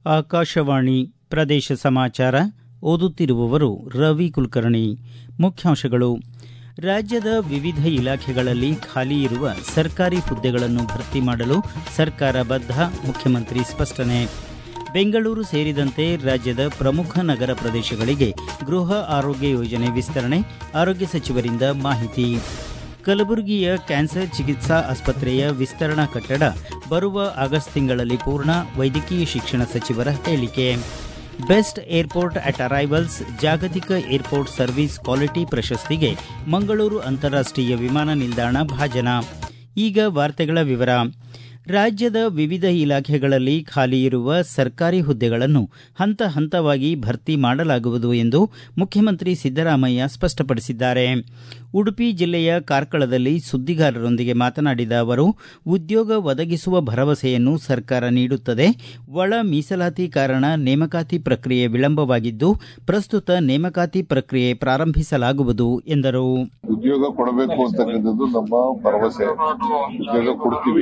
ಆಕಾಶವಾಣಿ ಪ್ರದೇಶ ಸಮಾಚಾರ ಓದುತ್ತಿರುವವರು ರವಿ ಕುಲಕರ್ಣಿ ಮುಖ್ಯಾಂಶಗಳು ರಾಜ್ಯದ ವಿವಿಧ ಇಲಾಖೆಗಳಲ್ಲಿ ಖಾಲಿ ಇರುವ ಸರ್ಕಾರಿ ಹುದ್ದೆಗಳನ್ನು ಭರ್ತಿ ಮಾಡಲು ಸರ್ಕಾರ ಬದ್ಧ ಮುಖ್ಯಮಂತ್ರಿ ಸ್ಪಷ್ಟನೆ ಬೆಂಗಳೂರು ಸೇರಿದಂತೆ ರಾಜ್ಯದ ಪ್ರಮುಖ ನಗರ ಪ್ರದೇಶಗಳಿಗೆ ಗೃಹ ಆರೋಗ್ಯ ಯೋಜನೆ ವಿಸ್ತರಣೆ ಆರೋಗ್ಯ ಸಚಿವರಿಂದ ಮಾಹಿತಿ ಕಲಬುರಗಿಯ ಕ್ಯಾನ್ಸರ್ ಚಿಕಿತ್ಸಾ ಆಸ್ಪತ್ರೆಯ ವಿಸ್ತರಣಾ ಕಟ್ಟಡ ಬರುವ ಆಗಸ್ಟ್ ತಿಂಗಳಲ್ಲಿ ಪೂರ್ಣ ವೈದ್ಯಕೀಯ ಶಿಕ್ಷಣ ಸಚಿವರ ಹೇಳಿಕೆ ಬೆಸ್ಟ್ ಏರ್ಪೋರ್ಟ್ ಅಟ್ ಅರೈವಲ್ಸ್ ಜಾಗತಿಕ ಏರ್ಪೋರ್ಟ್ ಸರ್ವಿಸ್ ಕ್ವಾಲಿಟಿ ಪ್ರಶಸ್ತಿಗೆ ಮಂಗಳೂರು ಅಂತಾರಾಷ್ಟೀಯ ವಿಮಾನ ನಿಲ್ದಾಣ ಭಾಜನ ಈಗ ವಾರ್ತೆಗಳ ವಿವರ ರಾಜ್ಯದ ವಿವಿಧ ಇಲಾಖೆಗಳಲ್ಲಿ ಖಾಲಿ ಇರುವ ಸರ್ಕಾರಿ ಹುದ್ದೆಗಳನ್ನು ಹಂತ ಹಂತವಾಗಿ ಭರ್ತಿ ಮಾಡಲಾಗುವುದು ಎಂದು ಮುಖ್ಯಮಂತ್ರಿ ಸಿದ್ದರಾಮಯ್ಯ ಸ್ಪಷ್ಟಪಡಿಸಿದ್ದಾರೆ ಉಡುಪಿ ಜಿಲ್ಲೆಯ ಕಾರ್ಕಳದಲ್ಲಿ ಸುದ್ದಿಗಾರರೊಂದಿಗೆ ಮಾತನಾಡಿದ ಅವರು ಉದ್ಯೋಗ ಒದಗಿಸುವ ಭರವಸೆಯನ್ನು ಸರ್ಕಾರ ನೀಡುತ್ತದೆ ಒಳ ಮೀಸಲಾತಿ ಕಾರಣ ನೇಮಕಾತಿ ಪ್ರಕ್ರಿಯೆ ವಿಳಂಬವಾಗಿದ್ದು ಪ್ರಸ್ತುತ ನೇಮಕಾತಿ ಪ್ರಕ್ರಿಯೆ ಪ್ರಾರಂಭಿಸಲಾಗುವುದು ಎಂದರು ಉದ್ಯೋಗ ಕೊಡಬೇಕು ಅಂತಕ್ಕಂಥದ್ದು ನಮ್ಮ ಭರವಸೆ ಉದ್ಯೋಗ ಕೊಡ್ತೀವಿ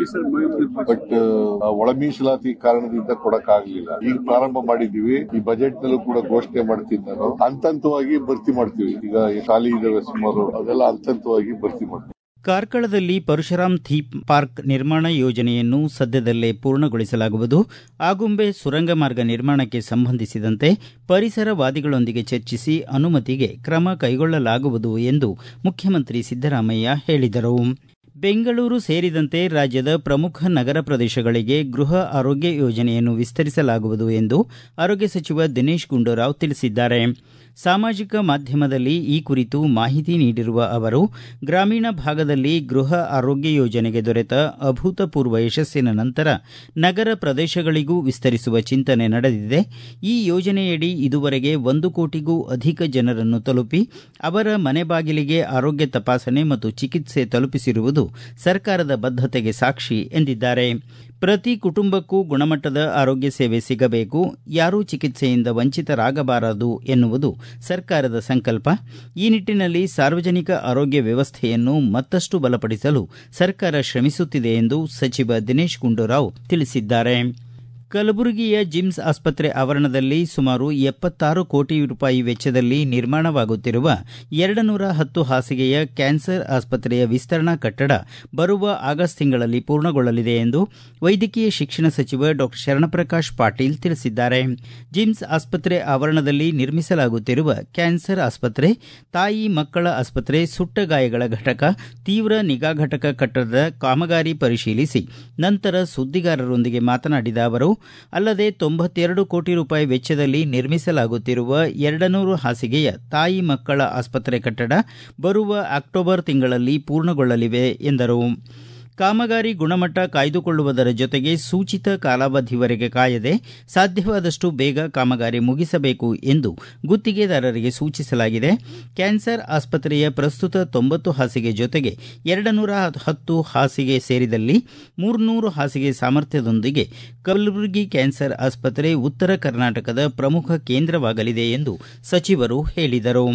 ಬಟ್ ಒಳ ಮೀಸಲಾತಿ ಕಾರಣದಿಂದ ಕೊಡಕ್ಕಾಗ್ಲಿಲ್ಲ ಈಗ ಪ್ರಾರಂಭ ಮಾಡಿದೀವಿ ಈ ಬಜೆಟ್ ನಲ್ಲೂ ಕೂಡ ಘೋಷಣೆ ಮಾಡ್ತೀನಿ ನಾನು ಹಂತ ಹಂತವಾಗಿ ಭರ್ತಿ ಮಾಡ್ತೀವಿ ಈಗ ಖಾಲಿ ಇದಾವೆ ಸುಮಾರು ಅದೆಲ್ಲ ಹಂತ ಹಂತವಾಗಿ ಭರ್ತಿ ಮಾಡ್ತೀವಿ ಕಾರ್ಕಳದಲ್ಲಿ ಪರಶುರಾಮ್ ಥೀಮ್ ಪಾರ್ಕ್ ನಿರ್ಮಾಣ ಯೋಜನೆಯನ್ನು ಸದ್ಯದಲ್ಲೇ ಪೂರ್ಣಗೊಳಿಸಲಾಗುವುದು ಆಗುಂಬೆ ಸುರಂಗ ಮಾರ್ಗ ನಿರ್ಮಾಣಕ್ಕೆ ಸಂಬಂಧಿಸಿದಂತೆ ಪರಿಸರವಾದಿಗಳೊಂದಿಗೆ ಚರ್ಚಿಸಿ ಅನುಮತಿಗೆ ಕ್ರಮ ಕೈಗೊಳ್ಳಲಾಗುವುದು ಎಂದು ಮುಖ್ಯಮಂತ್ರಿ ಸಿದ್ದರಾಮಯ್ಯ ಹೇಳಿದರು ಬೆಂಗಳೂರು ಸೇರಿದಂತೆ ರಾಜ್ಯದ ಪ್ರಮುಖ ನಗರ ಪ್ರದೇಶಗಳಿಗೆ ಗೃಹ ಆರೋಗ್ಯ ಯೋಜನೆಯನ್ನು ವಿಸ್ತರಿಸಲಾಗುವುದು ಎಂದು ಆರೋಗ್ಯ ಸಚಿವ ದಿನೇಶ್ ಗುಂಡೂರಾವ್ ತಿಳಿಸಿದ್ದಾರೆ ಸಾಮಾಜಿಕ ಮಾಧ್ಯಮದಲ್ಲಿ ಈ ಕುರಿತು ಮಾಹಿತಿ ನೀಡಿರುವ ಅವರು ಗ್ರಾಮೀಣ ಭಾಗದಲ್ಲಿ ಗೃಹ ಆರೋಗ್ಯ ಯೋಜನೆಗೆ ದೊರೆತ ಅಭೂತಪೂರ್ವ ಯಶಸ್ಸಿನ ನಂತರ ನಗರ ಪ್ರದೇಶಗಳಿಗೂ ವಿಸ್ತರಿಸುವ ಚಿಂತನೆ ನಡೆದಿದೆ ಈ ಯೋಜನೆಯಡಿ ಇದುವರೆಗೆ ಒಂದು ಕೋಟಿಗೂ ಅಧಿಕ ಜನರನ್ನು ತಲುಪಿ ಅವರ ಮನೆ ಬಾಗಿಲಿಗೆ ಆರೋಗ್ಯ ತಪಾಸಣೆ ಮತ್ತು ಚಿಕಿತ್ಸೆ ತಲುಪಿಸಿರುವುದು ಸರ್ಕಾರದ ಬದ್ಧತೆಗೆ ಸಾಕ್ಷಿ ಎಂದಿದ್ದಾರೆ ಪ್ರತಿ ಕುಟುಂಬಕ್ಕೂ ಗುಣಮಟ್ಟದ ಆರೋಗ್ಯ ಸೇವೆ ಸಿಗಬೇಕು ಯಾರೂ ಚಿಕಿತ್ಸೆಯಿಂದ ವಂಚಿತರಾಗಬಾರದು ಎನ್ನುವುದು ಸರ್ಕಾರದ ಸಂಕಲ್ಪ ಈ ನಿಟ್ಟಿನಲ್ಲಿ ಸಾರ್ವಜನಿಕ ಆರೋಗ್ಯ ವ್ಯವಸ್ಥೆಯನ್ನು ಮತ್ತಷ್ಟು ಬಲಪಡಿಸಲು ಸರ್ಕಾರ ಶ್ರಮಿಸುತ್ತಿದೆ ಎಂದು ಸಚಿವ ದಿನೇಶ್ ಗುಂಡೂರಾವ್ ತಿಳಿಸಿದ್ದಾರೆ ಕಲಬುರಗಿಯ ಜಿಮ್ಸ್ ಆಸ್ಪತ್ರೆ ಆವರಣದಲ್ಲಿ ಸುಮಾರು ಎಪ್ಪತ್ತಾರು ಕೋಟಿ ರೂಪಾಯಿ ವೆಚ್ಚದಲ್ಲಿ ನಿರ್ಮಾಣವಾಗುತ್ತಿರುವ ಎರಡು ನೂರ ಹತ್ತು ಹಾಸಿಗೆಯ ಕ್ಯಾನ್ಸರ್ ಆಸ್ಪತ್ರೆಯ ವಿಸ್ತರಣಾ ಕಟ್ಟಡ ಬರುವ ಆಗಸ್ಟ್ ತಿಂಗಳಲ್ಲಿ ಪೂರ್ಣಗೊಳ್ಳಲಿದೆ ಎಂದು ವೈದ್ಯಕೀಯ ಶಿಕ್ಷಣ ಸಚಿವ ಡಾಕ್ಟರ್ ಶರಣಪ್ರಕಾಶ್ ಪಾಟೀಲ್ ತಿಳಿಸಿದ್ದಾರೆ ಜಿಮ್ಸ್ ಆಸ್ಪತ್ರೆ ಆವರಣದಲ್ಲಿ ನಿರ್ಮಿಸಲಾಗುತ್ತಿರುವ ಕ್ಯಾನ್ಸರ್ ಆಸ್ಪತ್ರೆ ತಾಯಿ ಮಕ್ಕಳ ಆಸ್ಪತ್ರೆ ಸುಟ್ಟ ಗಾಯಗಳ ಘಟಕ ತೀವ್ರ ನಿಗಾ ಘಟಕ ಕಟ್ಟಡದ ಕಾಮಗಾರಿ ಪರಿಶೀಲಿಸಿ ನಂತರ ಸುದ್ದಿಗಾರರೊಂದಿಗೆ ಮಾತನಾಡಿದ ಅವರು ಅಲ್ಲದೆ ತೊಂಬತ್ತೆರಡು ಕೋಟಿ ರೂಪಾಯಿ ವೆಚ್ಚದಲ್ಲಿ ನಿರ್ಮಿಸಲಾಗುತ್ತಿರುವ ಎರಡನೂರು ಹಾಸಿಗೆಯ ತಾಯಿ ಮಕ್ಕಳ ಆಸ್ಪತ್ರೆ ಕಟ್ಟಡ ಬರುವ ಅಕ್ಟೋಬರ್ ತಿಂಗಳಲ್ಲಿ ಪೂರ್ಣಗೊಳ್ಳಲಿವೆ ಎಂದರು ಕಾಮಗಾರಿ ಗುಣಮಟ್ಟ ಕಾಯ್ದುಕೊಳ್ಳುವುದರ ಜೊತೆಗೆ ಸೂಚಿತ ಕಾಲಾವಧಿವರೆಗೆ ಕಾಯದೆ ಸಾಧ್ಯವಾದಷ್ಟು ಬೇಗ ಕಾಮಗಾರಿ ಮುಗಿಸಬೇಕು ಎಂದು ಗುತ್ತಿಗೆದಾರರಿಗೆ ಸೂಚಿಸಲಾಗಿದೆ ಕ್ಯಾನ್ಸರ್ ಆಸ್ಪತ್ರೆಯ ಪ್ರಸ್ತುತ ತೊಂಬತ್ತು ಹಾಸಿಗೆ ಜೊತೆಗೆ ಎರಡು ನೂರ ಹತ್ತು ಹಾಸಿಗೆ ಸೇರಿದಲ್ಲಿ ಮೂರ್ನೂರು ಹಾಸಿಗೆ ಸಾಮರ್ಥ್ಯದೊಂದಿಗೆ ಕಲಬುರಗಿ ಕ್ಯಾನ್ಸರ್ ಆಸ್ಪತ್ರೆ ಉತ್ತರ ಕರ್ನಾಟಕದ ಪ್ರಮುಖ ಕೇಂದ್ರವಾಗಲಿದೆ ಎಂದು ಸಚಿವರು ಹೇಳಿದರು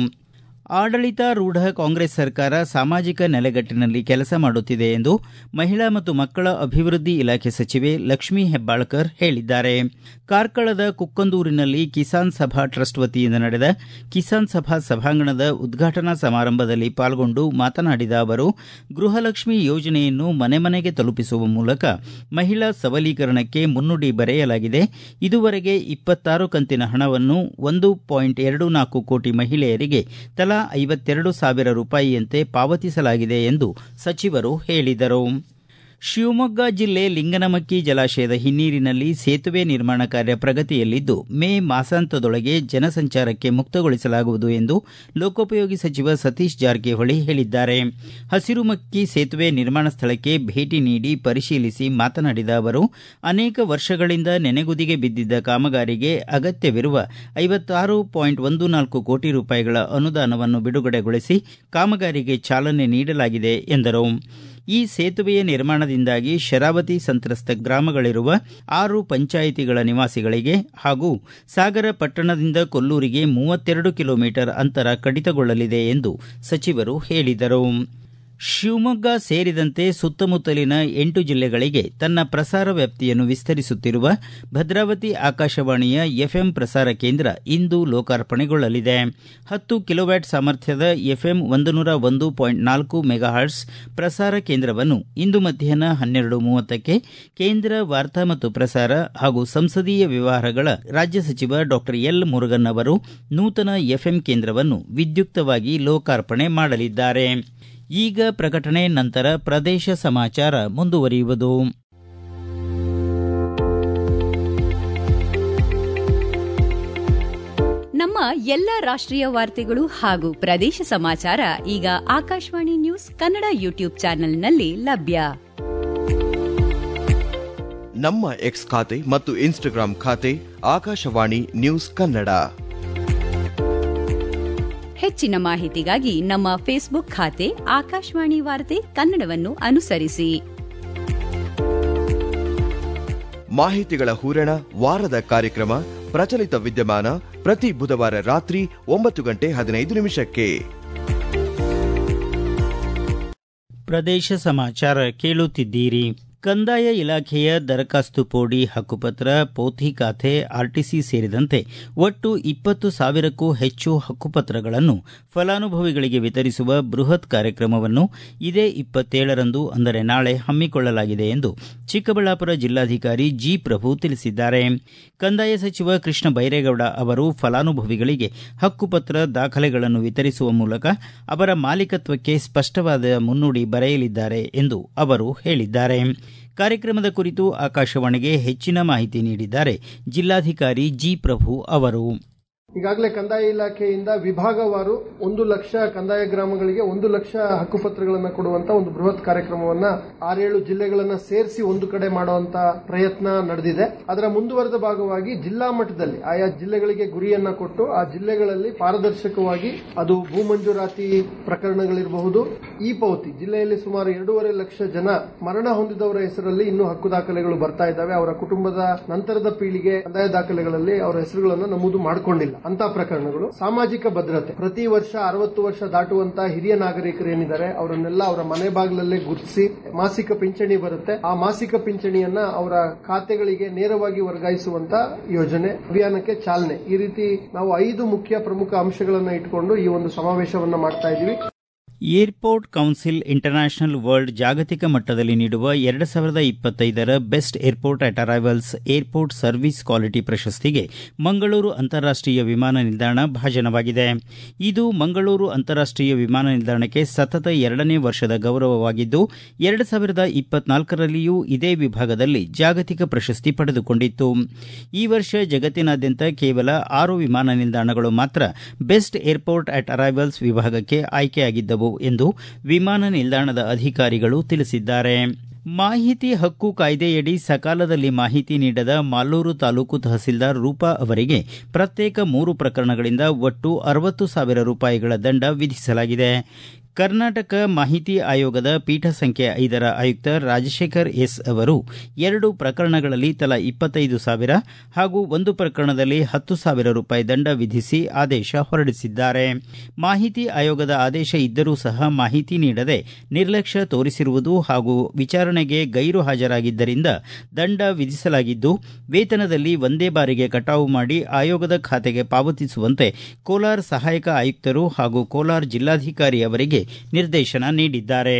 ಆಡಳಿತಾರೂಢ ಕಾಂಗ್ರೆಸ್ ಸರ್ಕಾರ ಸಾಮಾಜಿಕ ನೆಲೆಗಟ್ಟಿನಲ್ಲಿ ಕೆಲಸ ಮಾಡುತ್ತಿದೆ ಎಂದು ಮಹಿಳಾ ಮತ್ತು ಮಕ್ಕಳ ಅಭಿವೃದ್ಧಿ ಇಲಾಖೆ ಸಚಿವೆ ಲಕ್ಷ್ಮೀ ಹೆಬ್ಬಾಳ್ಕರ್ ಹೇಳಿದ್ದಾರೆ ಕಾರ್ಕಳದ ಕುಕ್ಕಂದೂರಿನಲ್ಲಿ ಕಿಸಾನ್ ಸಭಾ ಟ್ರಸ್ಟ್ ವತಿಯಿಂದ ನಡೆದ ಕಿಸಾನ್ ಸಭಾ ಸಭಾಂಗಣದ ಉದ್ಘಾಟನಾ ಸಮಾರಂಭದಲ್ಲಿ ಪಾಲ್ಗೊಂಡು ಮಾತನಾಡಿದ ಅವರು ಗೃಹಲಕ್ಷ್ಮಿ ಯೋಜನೆಯನ್ನು ಮನೆ ಮನೆಗೆ ತಲುಪಿಸುವ ಮೂಲಕ ಮಹಿಳಾ ಸಬಲೀಕರಣಕ್ಕೆ ಮುನ್ನುಡಿ ಬರೆಯಲಾಗಿದೆ ಇದುವರೆಗೆ ಇಪ್ಪತ್ತಾರು ಕಂತಿನ ಹಣವನ್ನು ಒಂದು ಪಾಯಿಂಟ್ ಎರಡು ನಾಲ್ಕು ಕೋಟಿ ಮಹಿಳೆಯರಿಗೆ ತಲಾ ಐವತ್ತೆರಡು ಸಾವಿರ ರೂಪಾಯಿಯಂತೆ ಪಾವತಿಸಲಾಗಿದೆ ಎಂದು ಸಚಿವರು ಹೇಳಿದರು ಶಿವಮೊಗ್ಗ ಜಿಲ್ಲೆ ಲಿಂಗನಮಕ್ಕಿ ಜಲಾಶಯದ ಹಿನ್ನೀರಿನಲ್ಲಿ ಸೇತುವೆ ನಿರ್ಮಾಣ ಕಾರ್ಯ ಪ್ರಗತಿಯಲ್ಲಿದ್ದು ಮೇ ಮಾಸಾಂತದೊಳಗೆ ಜನಸಂಚಾರಕ್ಕೆ ಮುಕ್ತಗೊಳಿಸಲಾಗುವುದು ಎಂದು ಲೋಕೋಪಯೋಗಿ ಸಚಿವ ಸತೀಶ್ ಜಾರಕಿಹೊಳಿ ಹೇಳಿದ್ದಾರೆ ಹಸಿರುಮಕ್ಕಿ ಸೇತುವೆ ನಿರ್ಮಾಣ ಸ್ಥಳಕ್ಕೆ ಭೇಟಿ ನೀಡಿ ಪರಿಶೀಲಿಸಿ ಮಾತನಾಡಿದ ಅವರು ಅನೇಕ ವರ್ಷಗಳಿಂದ ನೆನೆಗುದಿಗೆ ಬಿದ್ದಿದ್ದ ಕಾಮಗಾರಿಗೆ ಅಗತ್ಯವಿರುವ ಐವತ್ತಾರು ಪಾಯಿಂಟ್ ಒಂದು ನಾಲ್ಕು ಕೋಟಿ ರೂಪಾಯಿಗಳ ಅನುದಾನವನ್ನು ಬಿಡುಗಡೆಗೊಳಿಸಿ ಕಾಮಗಾರಿಗೆ ಚಾಲನೆ ನೀಡಲಾಗಿದೆ ಎಂದರು ಈ ಸೇತುವೆಯ ನಿರ್ಮಾಣದಿಂದಾಗಿ ಶರಾವತಿ ಸಂತ್ರಸ್ತ ಗ್ರಾಮಗಳಿರುವ ಆರು ಪಂಚಾಯಿತಿಗಳ ನಿವಾಸಿಗಳಿಗೆ ಹಾಗೂ ಸಾಗರ ಪಟ್ಟಣದಿಂದ ಕೊಲ್ಲೂರಿಗೆ ಮೂವತ್ತೆರಡು ಕಿಲೋಮೀಟರ್ ಅಂತರ ಕಡಿತಗೊಳ್ಳಲಿದೆ ಎಂದು ಸಚಿವರು ಹೇಳಿದರು ಶಿವಮೊಗ್ಗ ಸೇರಿದಂತೆ ಸುತ್ತಮುತ್ತಲಿನ ಎಂಟು ಜಿಲ್ಲೆಗಳಿಗೆ ತನ್ನ ಪ್ರಸಾರ ವ್ಯಾಪ್ತಿಯನ್ನು ವಿಸ್ತರಿಸುತ್ತಿರುವ ಭದ್ರಾವತಿ ಆಕಾಶವಾಣಿಯ ಎಫ್ಎಂ ಪ್ರಸಾರ ಕೇಂದ್ರ ಇಂದು ಲೋಕಾರ್ಪಣೆಗೊಳ್ಳಲಿದೆ ಹತ್ತು ಕಿಲೋವ್ಯಾಟ್ ಸಾಮರ್ಥ್ಯದ ಎಫ್ಎಂ ಒಂದು ನೂರ ಒಂದು ಪಾಯಿಂಟ್ ನಾಲ್ಕು ಮೆಗಾಹರ್ಟ್ಸ್ ಪ್ರಸಾರ ಕೇಂದ್ರವನ್ನು ಇಂದು ಮಧ್ಯಾಹ್ನ ಹನ್ನೆರಡು ಮೂವತ್ತಕ್ಕೆ ಕೇಂದ್ರ ವಾರ್ತಾ ಮತ್ತು ಪ್ರಸಾರ ಹಾಗೂ ಸಂಸದೀಯ ವ್ಯವಹಾರಗಳ ರಾಜ್ಯ ಸಚಿವ ಡಾಕ್ಟರ್ ಎಲ್ ಮುರುಗನ್ ಅವರು ನೂತನ ಎಫ್ಎಂ ಕೇಂದ್ರವನ್ನು ವಿದ್ಯುಕ್ತವಾಗಿ ಲೋಕಾರ್ಪಣೆ ಮಾಡಲಿದ್ದಾರೆ ಈಗ ಪ್ರಕಟಣೆ ನಂತರ ಪ್ರದೇಶ ಸಮಾಚಾರ ಮುಂದುವರಿಯುವುದು ನಮ್ಮ ಎಲ್ಲ ರಾಷ್ಟ್ರೀಯ ವಾರ್ತೆಗಳು ಹಾಗೂ ಪ್ರದೇಶ ಸಮಾಚಾರ ಈಗ ಆಕಾಶವಾಣಿ ನ್ಯೂಸ್ ಕನ್ನಡ ಯೂಟ್ಯೂಬ್ ಚಾನೆಲ್ನಲ್ಲಿ ಲಭ್ಯ ನಮ್ಮ ಎಕ್ಸ್ ಖಾತೆ ಮತ್ತು ಇನ್ಸ್ಟಾಗ್ರಾಂ ಖಾತೆ ಆಕಾಶವಾಣಿ ನ್ಯೂಸ್ ಕನ್ನಡ ಹೆಚ್ಚಿನ ಮಾಹಿತಿಗಾಗಿ ನಮ್ಮ ಫೇಸ್ಬುಕ್ ಖಾತೆ ಆಕಾಶವಾಣಿ ವಾರ್ತೆ ಕನ್ನಡವನ್ನು ಅನುಸರಿಸಿ ಮಾಹಿತಿಗಳ ಹೂರಣ ವಾರದ ಕಾರ್ಯಕ್ರಮ ಪ್ರಚಲಿತ ವಿದ್ಯಮಾನ ಪ್ರತಿ ಬುಧವಾರ ರಾತ್ರಿ ಒಂಬತ್ತು ಗಂಟೆ ಹದಿನೈದು ನಿಮಿಷಕ್ಕೆ ಪ್ರದೇಶ ಸಮಾಚಾರ ಕೇಳುತ್ತಿದ್ದೀರಿ ಕಂದಾಯ ಇಲಾಖೆಯ ದರಖಾಸ್ತು ಪೋಡಿ ಹಕ್ಕುಪತ್ರ ಪೋಥಿ ಖಾತೆ ಆರ್ಟಿಸಿ ಸೇರಿದಂತೆ ಒಟ್ಟು ಇಪ್ಪತ್ತು ಸಾವಿರಕ್ಕೂ ಹೆಚ್ಚು ಹಕ್ಕುಪತ್ರಗಳನ್ನು ಫಲಾನುಭವಿಗಳಿಗೆ ವಿತರಿಸುವ ಬೃಹತ್ ಕಾರ್ಯಕ್ರಮವನ್ನು ಇದೇ ಇಪ್ಪತ್ತೇಳರಂದು ಅಂದರೆ ನಾಳೆ ಹಮ್ಮಿಕೊಳ್ಳಲಾಗಿದೆ ಎಂದು ಚಿಕ್ಕಬಳ್ಳಾಪುರ ಜಿಲ್ಲಾಧಿಕಾರಿ ಜಿ ಪ್ರಭು ತಿಳಿಸಿದ್ದಾರೆ ಕಂದಾಯ ಸಚಿವ ಕೃಷ್ಣ ಬೈರೇಗೌಡ ಅವರು ಫಲಾನುಭವಿಗಳಿಗೆ ಹಕ್ಕುಪತ್ರ ದಾಖಲೆಗಳನ್ನು ವಿತರಿಸುವ ಮೂಲಕ ಅವರ ಮಾಲೀಕತ್ವಕ್ಕೆ ಸ್ಪಷ್ಟವಾದ ಮುನ್ನುಡಿ ಬರೆಯಲಿದ್ದಾರೆ ಎಂದು ಅವರು ಹೇಳಿದ್ದಾರೆ ಕಾರ್ಯಕ್ರಮದ ಕುರಿತು ಆಕಾಶವಾಣಿಗೆ ಹೆಚ್ಚಿನ ಮಾಹಿತಿ ನೀಡಿದ್ದಾರೆ ಜಿಲ್ಲಾಧಿಕಾರಿ ಜಿ ಪ್ರಭು ಅವರು ಈಗಾಗಲೇ ಕಂದಾಯ ಇಲಾಖೆಯಿಂದ ವಿಭಾಗವಾರು ಒಂದು ಲಕ್ಷ ಕಂದಾಯ ಗ್ರಾಮಗಳಿಗೆ ಒಂದು ಲಕ್ಷ ಹಕ್ಕುಪತ್ರಗಳನ್ನು ಕೊಡುವಂತ ಒಂದು ಬೃಹತ್ ಕಾರ್ಯಕ್ರಮವನ್ನ ಆರೇಳು ಜಿಲ್ಲೆಗಳನ್ನ ಸೇರಿಸಿ ಒಂದು ಕಡೆ ಮಾಡುವಂತ ಪ್ರಯತ್ನ ನಡೆದಿದೆ ಅದರ ಮುಂದುವರೆದ ಭಾಗವಾಗಿ ಜಿಲ್ಲಾ ಮಟ್ಟದಲ್ಲಿ ಆಯಾ ಜಿಲ್ಲೆಗಳಿಗೆ ಗುರಿಯನ್ನ ಕೊಟ್ಟು ಆ ಜಿಲ್ಲೆಗಳಲ್ಲಿ ಪಾರದರ್ಶಕವಾಗಿ ಅದು ಭೂ ಮಂಜೂರಾತಿ ಪ್ರಕರಣಗಳಿರಬಹುದು ಈ ಪೌತಿ ಜಿಲ್ಲೆಯಲ್ಲಿ ಸುಮಾರು ಎರಡೂವರೆ ಲಕ್ಷ ಜನ ಮರಣ ಹೊಂದಿದವರ ಹೆಸರಲ್ಲಿ ಇನ್ನೂ ಹಕ್ಕು ದಾಖಲೆಗಳು ಬರ್ತಾ ಇದ್ದಾವೆ ಅವರ ಕುಟುಂಬದ ನಂತರದ ಪೀಳಿಗೆ ಕಂದಾಯ ದಾಖಲೆಗಳಲ್ಲಿ ಅವರ ಹೆಸರುಗಳನ್ನು ನಮೂದು ಮಾಡಿಕೊಂಡಿಲ್ಲ ಅಂತ ಪ್ರಕರಣಗಳು ಸಾಮಾಜಿಕ ಭದ್ರತೆ ಪ್ರತಿ ವರ್ಷ ಅರವತ್ತು ವರ್ಷ ದಾಟುವಂತ ಹಿರಿಯ ನಾಗರಿಕರು ಏನಿದ್ದಾರೆ ಅವರನ್ನೆಲ್ಲ ಅವರ ಮನೆ ಬಾಗಿಲಲ್ಲೇ ಗುರುತಿಸಿ ಮಾಸಿಕ ಪಿಂಚಣಿ ಬರುತ್ತೆ ಆ ಮಾಸಿಕ ಪಿಂಚಣಿಯನ್ನ ಅವರ ಖಾತೆಗಳಿಗೆ ನೇರವಾಗಿ ವರ್ಗಾಯಿಸುವಂತ ಯೋಜನೆ ಅಭಿಯಾನಕ್ಕೆ ಚಾಲನೆ ಈ ರೀತಿ ನಾವು ಐದು ಮುಖ್ಯ ಪ್ರಮುಖ ಅಂಶಗಳನ್ನು ಇಟ್ಕೊಂಡು ಈ ಒಂದು ಸಮಾವೇಶವನ್ನ ಮಾಡ್ತಾ ಇದ್ದೀವಿ ಏರ್ಪೋರ್ಟ್ ಕೌನ್ಸಿಲ್ ಇಂಟರ್ನ್ಯಾಷನಲ್ ವರ್ಲ್ಡ್ ಜಾಗತಿಕ ಮಟ್ಟದಲ್ಲಿ ನೀಡುವ ಎರಡು ಸಾವಿರದ ಇಪ್ಪತ್ತೈದರ best airport at arrivals airport service quality ಪ್ರಶಸ್ತಿಗೆ ಮಂಗಳೂರು ಅಂತಾರಾಷ್ಟೀಯ ವಿಮಾನ ನಿಲ್ದಾಣ ಭಾಜನವಾಗಿದೆ ಇದು ಮಂಗಳೂರು ಅಂತಾರಾಷ್ಟೀಯ ವಿಮಾನ ನಿಲ್ದಾಣಕ್ಕೆ ಸತತ ಎರಡನೇ ವರ್ಷದ ಗೌರವವಾಗಿದ್ದು ಎರಡು ಸಾವಿರದ ಇಪ್ಪತ್ನಾಲ್ಕರಲ್ಲಿಯೂ ಇದೇ ವಿಭಾಗದಲ್ಲಿ ಜಾಗತಿಕ ಪ್ರಶಸ್ತಿ ಪಡೆದುಕೊಂಡಿತ್ತು ಈ ವರ್ಷ ಜಗತ್ತಿನಾದ್ಯಂತ ಕೇವಲ ಆರು ವಿಮಾನ ನಿಲ್ದಾಣಗಳು ಮಾತ್ರ ಬೆಸ್ಟ್ ಏರ್ಪೋರ್ಟ್ ಅಟ್ ಅರೈವಲ್ಸ್ ವಿಭಾಗಕ್ಕೆ ಆಯ್ಕೆಯಾಗಿದ್ದವು ಎಂದು ವಿಮಾನ ನಿಲ್ದಾಣದ ಅಧಿಕಾರಿಗಳು ತಿಳಿಸಿದ್ದಾರೆ ಮಾಹಿತಿ ಹಕ್ಕು ಕಾಯ್ದೆಯಡಿ ಸಕಾಲದಲ್ಲಿ ಮಾಹಿತಿ ನೀಡದ ಮಾಲೂರು ತಾಲೂಕು ತಹಸೀಲ್ದಾರ್ ರೂಪಾ ಅವರಿಗೆ ಪ್ರತ್ಯೇಕ ಮೂರು ಪ್ರಕರಣಗಳಿಂದ ಒಟ್ಟು ಅರವತ್ತು ಸಾವಿರ ರೂಪಾಯಿಗಳ ದಂಡ ವಿಧಿಸಲಾಗಿದೆ ಕರ್ನಾಟಕ ಮಾಹಿತಿ ಆಯೋಗದ ಪೀಠ ಸಂಖ್ಯೆ ಐದರ ಆಯುಕ್ತ ರಾಜಶೇಖರ್ ಎಸ್ ಅವರು ಎರಡು ಪ್ರಕರಣಗಳಲ್ಲಿ ತಲಾ ಇಪ್ಪತ್ತೈದು ಸಾವಿರ ಹಾಗೂ ಒಂದು ಪ್ರಕರಣದಲ್ಲಿ ಹತ್ತು ಸಾವಿರ ರೂಪಾಯಿ ದಂಡ ವಿಧಿಸಿ ಆದೇಶ ಹೊರಡಿಸಿದ್ದಾರೆ ಮಾಹಿತಿ ಆಯೋಗದ ಆದೇಶ ಇದ್ದರೂ ಸಹ ಮಾಹಿತಿ ನೀಡದೆ ನಿರ್ಲಕ್ಷ್ಯ ತೋರಿಸಿರುವುದು ಹಾಗೂ ವಿಚಾರಣೆಗೆ ಗೈರು ಹಾಜರಾಗಿದ್ದರಿಂದ ದಂಡ ವಿಧಿಸಲಾಗಿದ್ದು ವೇತನದಲ್ಲಿ ಒಂದೇ ಬಾರಿಗೆ ಕಟಾವು ಮಾಡಿ ಆಯೋಗದ ಖಾತೆಗೆ ಪಾವತಿಸುವಂತೆ ಕೋಲಾರ ಸಹಾಯಕ ಆಯುಕ್ತರು ಹಾಗೂ ಕೋಲಾರ ಜಿಲ್ಲಾಧಿಕಾರಿ ಅವರಿಗೆ ನಿರ್ದೇಶನ ನೀಡಿದ್ದಾರೆ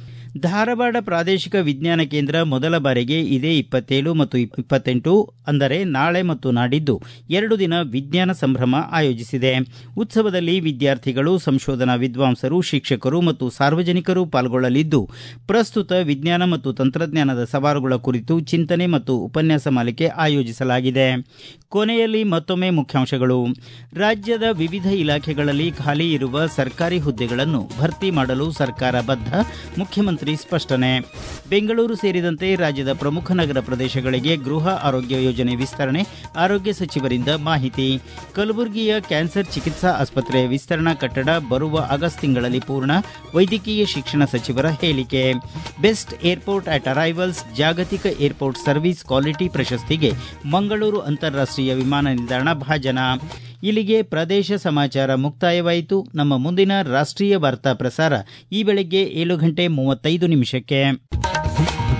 ಧಾರವಾಡ ಪ್ರಾದೇಶಿಕ ವಿಜ್ಞಾನ ಕೇಂದ್ರ ಮೊದಲ ಬಾರಿಗೆ ಇದೇ ಇಪ್ಪತ್ತೇಳು ಮತ್ತು ಇಪ್ಪತ್ತೆಂಟು ಅಂದರೆ ನಾಳೆ ಮತ್ತು ನಾಡಿದ್ದು ಎರಡು ದಿನ ವಿಜ್ಞಾನ ಸಂಭ್ರಮ ಆಯೋಜಿಸಿದೆ ಉತ್ಸವದಲ್ಲಿ ವಿದ್ಯಾರ್ಥಿಗಳು ಸಂಶೋಧನಾ ವಿದ್ವಾಂಸರು ಶಿಕ್ಷಕರು ಮತ್ತು ಸಾರ್ವಜನಿಕರು ಪಾಲ್ಗೊಳ್ಳಲಿದ್ದು ಪ್ರಸ್ತುತ ವಿಜ್ಞಾನ ಮತ್ತು ತಂತ್ರಜ್ಞಾನದ ಸವಾಲುಗಳ ಕುರಿತು ಚಿಂತನೆ ಮತ್ತು ಉಪನ್ಯಾಸ ಮಾಲಿಕೆ ಆಯೋಜಿಸಲಾಗಿದೆ ಕೊನೆಯಲ್ಲಿ ಮತ್ತೊಮ್ಮೆ ಮುಖ್ಯಾಂಶಗಳು ರಾಜ್ಯದ ವಿವಿಧ ಇಲಾಖೆಗಳಲ್ಲಿ ಖಾಲಿ ಇರುವ ಸರ್ಕಾರಿ ಹುದ್ದೆಗಳನ್ನು ಭರ್ತಿ ಮಾಡಲು ಸರ್ಕಾರ ಬದ್ಧ ಮುಖ್ಯಮಂತ್ರಿ ಸ್ಪಷ್ಟನೆ ಬೆಂಗಳೂರು ಸೇರಿದಂತೆ ರಾಜ್ಯದ ಪ್ರಮುಖ ನಗರ ಪ್ರದೇಶಗಳಿಗೆ ಗೃಹ ಆರೋಗ್ಯ ಯೋಜನೆ ವಿಸ್ತರಣೆ ಆರೋಗ್ಯ ಸಚಿವರಿಂದ ಮಾಹಿತಿ ಕಲಬುರಗಿಯ ಕ್ಯಾನ್ಸರ್ ಚಿಕಿತ್ಸಾ ಆಸ್ಪತ್ರೆಯ ವಿಸ್ತರಣಾ ಕಟ್ಟಡ ಬರುವ ಆಗಸ್ಟ್ ತಿಂಗಳಲ್ಲಿ ಪೂರ್ಣ ವೈದ್ಯಕೀಯ ಶಿಕ್ಷಣ ಸಚಿವರ ಹೇಳಿಕೆ ಬೆಸ್ಟ್ ಏರ್ಪೋರ್ಟ್ ಅಟ್ ಅರೈವಲ್ಸ್ ಜಾಗತಿಕ ಏರ್ಪೋರ್ಟ್ ಸರ್ವಿಸ್ ಕ್ವಾಲಿಟಿ ಪ್ರಶಸ್ತಿಗೆ ಮಂಗಳೂರು ಅಂತಾರಾಷ್ಟೀಯ ವಿಮಾನ ನಿಲ್ದಾಣ ಭಾಜನ ಇಲ್ಲಿಗೆ ಪ್ರದೇಶ ಸಮಾಚಾರ ಮುಕ್ತಾಯವಾಯಿತು ನಮ್ಮ ಮುಂದಿನ ರಾಷ್ಟ್ರೀಯ ವಾರ್ತಾ ಪ್ರಸಾರ ಈ ಬೆಳಗ್ಗೆ ಏಳು ಗಂಟೆ ಮೂವತ್ತೈದು ನಿಮಿಷಕ್ಕೆ